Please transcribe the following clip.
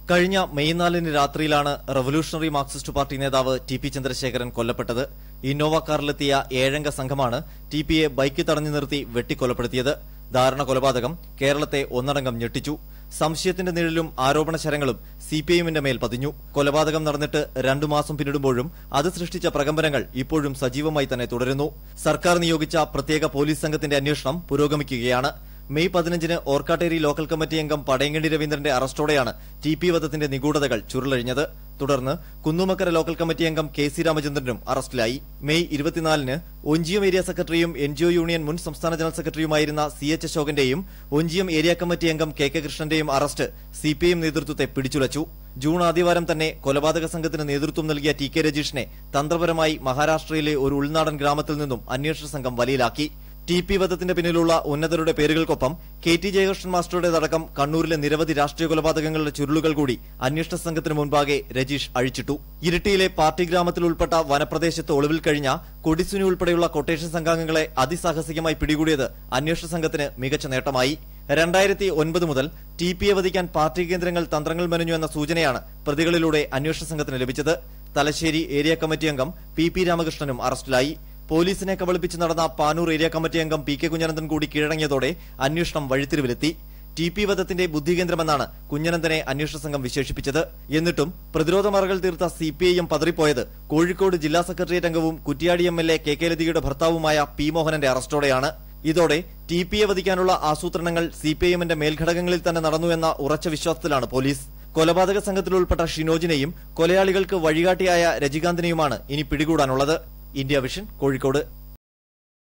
കഴിഞ്ഞ മെയ് നാലിന് രാത്രിയിലാണ് റവല്യൂഷണറി മാർക്സിസ്റ്റ് പാർട്ടി നേതാവ് ടി പി ചന്ദ്രശേഖരൻ കൊല്ലപ്പെട്ടത് ഇന്നോവ കാറിലെത്തിയ ഏഴംഗ സംഘമാണ് ടി പിയെ ബൈക്ക് തടഞ്ഞു നിർത്തി വെട്ടിക്കൊലപ്പെടുത്തിയത് ദാരുണ കൊലപാതകം കേരളത്തെ ഒന്നടങ്കം ഞെട്ടിച്ചു സംശയത്തിന്റെ നിഴലും ആരോപണ ശരങ്ങളും സി പി ഐഎമ്മിന്റെ മേൽ പതിഞ്ഞു കൊലപാതകം നടന്നിട്ട് രണ്ടു മാസം പിന്നിടുമ്പോഴും അത് സൃഷ്ടിച്ച പ്രകമ്പനങ്ങൾ ഇപ്പോഴും സജീവമായി തന്നെ തുടരുന്നു സർക്കാർ നിയോഗിച്ച പ്രത്യേക പോലീസ് സംഘത്തിന്റെ അന്വേഷണം പുരോഗമിക്കുകയാണ് മെയ് പതിനഞ്ചിന് ഓർക്കാട്ടേരി ലോക്കൽ കമ്മിറ്റി അംഗം പടയങ്കണ്ടി രവീന്ദ്രന്റെ അറസ്റ്റോടെയാണ് ടി പി വധത്തിന്റെ നിഗൂഢതകൾ ചുരുളഴിഞ്ഞത് തുടർന്ന് കുന്നുമക്കര ലോക്കൽ കമ്മിറ്റി അംഗം കെ സി രാമചന്ദ്രനും അറസ്റ്റിലായി മെയ് ഇരുപത്തിനാലിന് ഒഞ്ചിയം ഏരിയ സെക്രട്ടറിയും എൻ ജി ഒ യൂണിയൻ മുൻ സംസ്ഥാന ജനറൽ സെക്രട്ടറിയുമായിരുന്ന സി എച്ച് അശോകന്റെയും ഒഞ്ചിയം ഏരിയ കമ്മിറ്റി അംഗം കെ കെ കൃഷ്ണന്റെയും അറസ്റ്റ് സി പി എം നേതൃത്വത്തെ പിടിച്ചുലച്ചു ജൂൺ ആദ്യവാരം തന്നെ കൊലപാതക സംഘത്തിന് നേതൃത്വം നൽകിയ ടി കെ രജീഷിനെ തന്ത്രപരമായി മഹാരാഷ്ട്രയിലെ ഒരു ഉൾനാടൻ ഗ്രാമത്തിൽ നിന്നും അന്വേഷണ സംഘം വലയിലാക്കി ടി പി വധത്തിന്റെ പിന്നിലുള്ള ഉന്നതരുടെ പേരുകൾക്കൊപ്പം കെ ടി ജയകൃഷ്ണൻ മാസ്റ്ററുടേതടക്കം കണ്ണൂരിലെ നിരവധി രാഷ്ട്രീയ കൊലപാതകങ്ങളുടെ ചുരുളുകൾ കൂടി അന്വേഷണ സംഘത്തിന് മുൻപാകെ രജീഷ് അഴിച്ചിട്ടു ഇരിട്ടിയിലെ പാർട്ടി ഗ്രാമത്തിൽ ഉൾപ്പെട്ട വനപ്രദേശത്ത് ഒളിവിൽ കഴിഞ്ഞ കൊടിസുനി ഉൾപ്പെടെയുള്ള കൊട്ടേഷൻ സംഘാംഗങ്ങളെ അതിസാഹസികമായി പിടികൂടിയത് അന്വേഷണ സംഘത്തിന് മികച്ച നേട്ടമായി രണ്ടായിരത്തി ഒൻപത് മുതൽ ടി പി എ വധിക്കാൻ പാർട്ടി കേന്ദ്രങ്ങൾ തന്ത്രങ്ങൾ മെനഞ്ഞു എന്ന സൂചനയാണ് പ്രതികളിലൂടെ അന്വേഷണ സംഘത്തിന് ലഭിച്ചത് തലശ്ശേരി ഏരിയ കമ്മിറ്റി അംഗം പി പി രാമകൃഷ്ണനും അറസ്റ്റിലായി പോലീസിനെ കബളിപ്പിച്ച് നടന്ന പാനൂർ ഏരിയ കമ്മിറ്റി അംഗം പി കെ കുഞ്ഞനന്ദൻ കൂടി കീഴടങ്ങിയതോടെ അന്വേഷണം വഴിത്തിരിവിലെത്തി ടി പി വധത്തിന്റെ ബുദ്ധികേന്ദ്രമെന്നാണ് കുഞ്ഞനന്ദനെ അന്വേഷണ സംഘം വിശേഷിപ്പിച്ചത് എന്നിട്ടും പ്രതിരോധ മറകൾ തീർത്ത സി പി ഐ എം പതറിപ്പോയത് കോഴിക്കോട് ജില്ലാ സെക്രട്ടേറിയറ്റ് അംഗവും Kuttiady M L A K K ലതികയുടെ ഭർത്താവുമായ പി മോഹനന്റെ അറസ്റ്റോടെയാണ് ഇതോടെ ടി പി എ വധിക്കാനുള്ള ആസൂത്രണങ്ങൾ സി പി ഐ എമ്മിന്റെ മേൽഘടകങ്ങളിൽ തന്നെ നടന്നു എന്ന ഉറച്ച വിശ്വാസത്തിലാണ് പോലീസ് കൊലപാതക സംഘത്തിൽ ഉൾപ്പെട്ട ഷിനോജിനെയും കൊലയാളികൾക്ക് വഴികാട്ടിയായ രജികാന്തിനെയുമാണ് ഇനി പിടികൂടാനുള്ളത് ഇന്ത്യ വിഷൻ കോഴിക്കോട്